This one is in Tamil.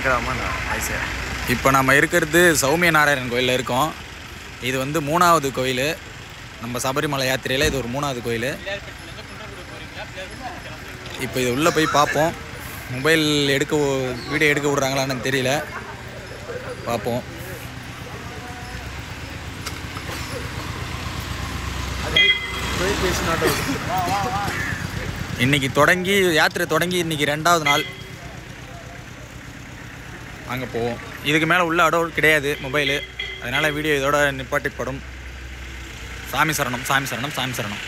பார்க்கலாமா ஐசே இப்போ நம்ம இருக்கிறது சௌமிய நாராயணன் கோயிலில் இருக்கோம் இது வந்து மூணாவது கோயில் நம்ம சபரிமலை யாத்திரையில் இது ஒரு மூணாவது கோயில் இப்போ இது உள்ளே போய் பார்ப்போம் மொபைல் எடுக்க வீடியோ எடுக்க விட்றாங்களான்னு தெரியல பார்ப்போம் இன்னைக்கு தொடங்கி யாத்திரை தொடங்கி இன்னைக்கு ரெண்டாவது நாள் அங்கே போவோம் இதுக்கு மேலே உள்ள அடோல் கிடையாது மொபைலு அதனால் வீடியோ இதோட நிப்பாட்டிப்படும் சாமி சரணம் சாமி சரணம் சாமி சரணம்